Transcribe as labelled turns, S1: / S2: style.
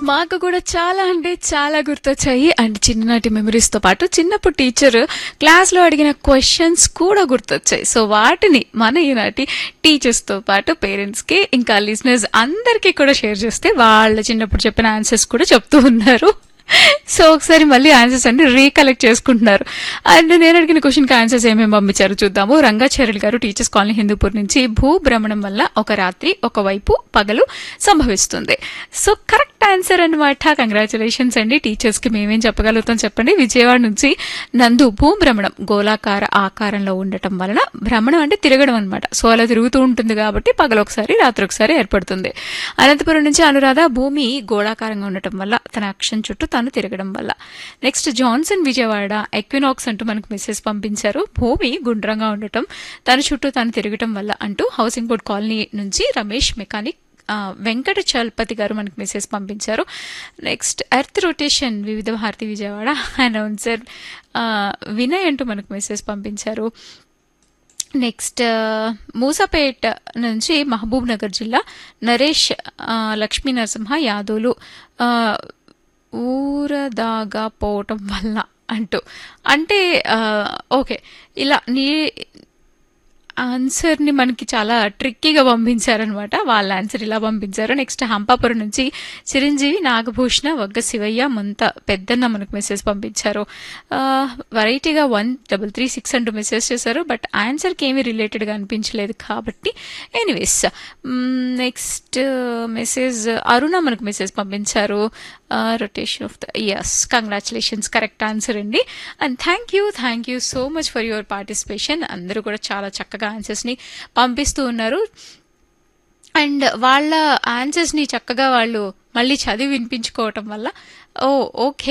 S1: మాకు కూడా చాలా అంటే చాలా గుర్తొచ్చాయి అండ్ చిన్ననాటి మెమరీస్తో పాటు చిన్నప్పుడు టీచర్ క్లాస్లో అడిగిన క్వశ్చన్స్ కూడా గుర్తొచ్చాయి సో వాటిని మన ఈనాటి టీచర్స్తో పాటు పేరెంట్స్కి ఇంకా లిజనర్స్ అందరికీ కూడా షేర్ చేస్తే వాళ్ళ చిన్నప్పుడు చెప్పిన ఆన్సర్స్ కూడా చెప్తూ ఉన్నారు సో ఒకసారి మళ్ళీ ఆన్సర్స్ అన్ని రీకలెక్ట్ చేసుకుంటున్నారు అండ్ నేను అడిగిన క్వశ్చన్కి ఆన్సర్స్ ఏమేమి పంపించారు చూద్దాము రంగాచార్యులు గారు టీచర్స్ కాలనీ హిందూపూర్ నుంచి భూభ్రమణం వల్ల ఒక రాత్రి ఒకవైపు పగలు సంభవిస్తుంది సో కరెక్ట్ ఆన్సర్ అనమాట కంగ్రాచులేషన్స్ అండి టీచర్స్కి మేమేం చెప్పగలుగుతాం చెప్పండి విజయవాడ నుంచి నందు భూభ్రమణం గోళాకార ఆకారంలో ఉండటం వలన భ్రమణం అంటే తిరగడం అనమాట సో అలా తిరుగుతూ ఉంటుంది కాబట్టి పగలు ఒకసారి రాత్రి ఒకసారి ఏర్పడుతుంది అనంతపురం నుంచి అనురాధ భూమి గోళాకారంగా ఉండటం వల్ల తన అక్షం చుట్టూ తాను తిరగడం వల్ల నెక్స్ట్ జాన్సన్ విజయవాడ ఎక్వినాక్స్ అంటూ మనకు మెసేజ్ పంపించారు భూమి గుండ్రంగా ఉండటం తన చుట్టూ తాను తిరగటం వల్ల అంటూ హౌసింగ్ బోర్డ్ కాలనీ నుంచి రమేష్ మెకానిక్ ఆ, వెంకట చలపతి గారు మనకు మెసేజ్ పంపించారు నెక్స్ట్ ఎర్త్ రొటేషన్ వివిధ భారతి విజయవాడ అనౌన్సర్ ఆ, వినయ్ అంటూ మనకు మెసేజ్ పంపించారు నెక్స్ట్ మూసాపేట్ నుంచి మహబూబ్ నగర్ జిల్లా నరేష్ ఆ, లక్ష్మీ నరసింహ యాదవులు ఆ, ఊరదాగా పోవటం వల్ల అంటూ అంటే ఆ, ఓకే ఇలా నీ ఆన్సర్ని మనకి చాలా ట్రిక్కీగా పంపించారనమాట వాళ్ళ ఆన్సర్ ఇలా పంపించారు నెక్స్ట్ హంపాపురం నుంచి చిరంజీవి నాగభూషణ వగ్గ శివయ్య ముంత పెద్దన్న మనకు మెసేజ్ పంపించారు ఆ, వెరైటీగా వన్ డబల్ త్రీ సిక్స్ అంటూ మెసేజ్ చేశారు బట్ ఆన్సర్కి ఏమీ రిలేటెడ్గా అనిపించలేదు కాబట్టి ఎనీవేస్ నెక్స్ట్ మెసేజ్ అరుణ మనకు మెసేజ్ పంపించారు rotation of the S congratulations correct answer అండి and thank you thank you so much for your participation అందరూ కూడా చాలా చక్కగా ఆన్సర్స్ని పంపిస్తూ ఉన్నారు అండ్ వాళ్ళ ఆన్సర్స్ని చక్కగా వాళ్ళు మళ్ళీ చదివి వినిపించుకోవటం వల్ల ఓ ఓకే